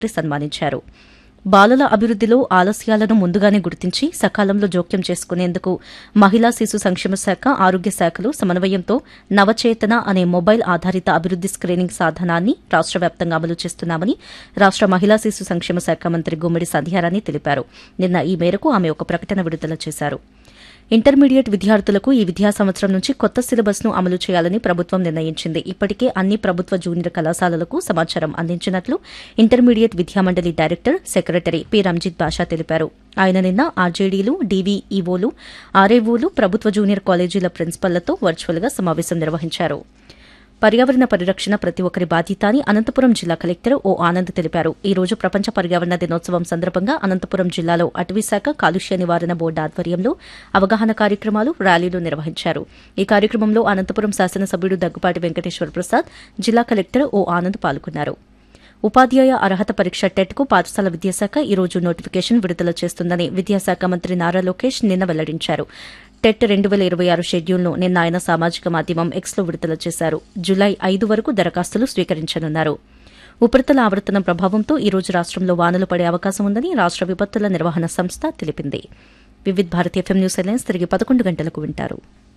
సన్మానించారు బాలల అభివృద్దిలో ఆలస్యాలను ముందుగానే గుర్తించి సకాలంలో జోక్యం చేసుకునేందుకు మహిళా శిశు సంక్షేమ శాఖ ఆరోగ్య శాఖలు సమన్వయంతో నవచేతన అనే మొబైల్ ఆధారిత అభివృద్ది స్క్రీనింగ్ సాధనాన్ని రాష్ట వ్యాప్తంగా అమలు చేస్తున్నామని రాష్ట మహిళా శిశు సంక్షేమ శాఖ మంత్రి గుమ్మడి సంధ్యారాణి తెలిపారు నిన్న ఈ మేరకు ఆమె ఒక ప్రకటన విడుదల చేశారు ఇంటర్మీడియట్ విద్యార్థులకు ఈ విద్యా సంవత్సరం నుంచి కొత్త సిలబస్ ను అమలు చేయాలని ప్రభుత్వం నిర్ణయించింది ఇప్పటికే అన్ని ప్రభుత్వ జూనియర్ కళాశాలలకు సమాచారం అందించినట్లు ఇంటర్మీడియట్ విద్యామండలి director secretary P Ranjith Basha తెలిపారు ఆయన నిన్న ఆర్జేడీలు డీవీఈఓలు ఆర్ఏఓలు ప్రభుత్వ జూనియర్ కాలేజీల ప్రిన్సిపల్లతో వర్చువల్ గా సమావేశం నిర్వహించారు పర్యావరణ పరిరక్షణ ప్రతి ఒక్కరి బాధ్యత అని అనంతపురం జిల్లా కలెక్టర్ ఓ ఆనంద్ తెలిపారు ఈ రోజు ప్రపంచ పర్యావరణ దినోత్సవం సందర్భంగా అనంతపురం జిల్లాలో అటవీశాఖ కాలుష్య నివారణ బోర్డు ఆధ్వర్యంలో అవగాహన కార్యక్రమాలు ర్యాలీలు నిర్వహించారు ఈ కార్యక్రమంలో అనంతపురం శాసనసభ్యుడు దగ్గుపాటి వెంకటేశ్వర ప్రసాద్ జిల్లా కలెక్టర్ ఓ ఆనంద్ పాల్గొన్నారు ఉపాధ్యాయ అర్హత పరీక్ష టెట్కు పాఠశాల విద్యాశాఖ ఈ రోజు నోటిఫికేషన్ విడుదల చేస్తుందని విద్యాశాఖ మంత్రి నారా లోకేష్ నిన్న వెల్లడించారు టెట్ రెండు వేల ఇరవై ఆరు షెడ్యూల్ను నిన్న ఆయన సామాజిక మాధ్యమం ఎక్స్లో విడుదల చేశారు జులై ఐదు వరకు దరఖాస్తులు స్వీకరించనున్నారు ఉపరితల ఆవర్తనం ప్రభావంతో ఈ రోజు రాష్టంలో వానలు పడే అవకాశం ఉందని రాష్ట విపత్తుల నిర్వహణ సంస్థ తెలిపింది Vividh Bharati FM news alliance తిరిగి పదకొండు గంటలకు వింటారు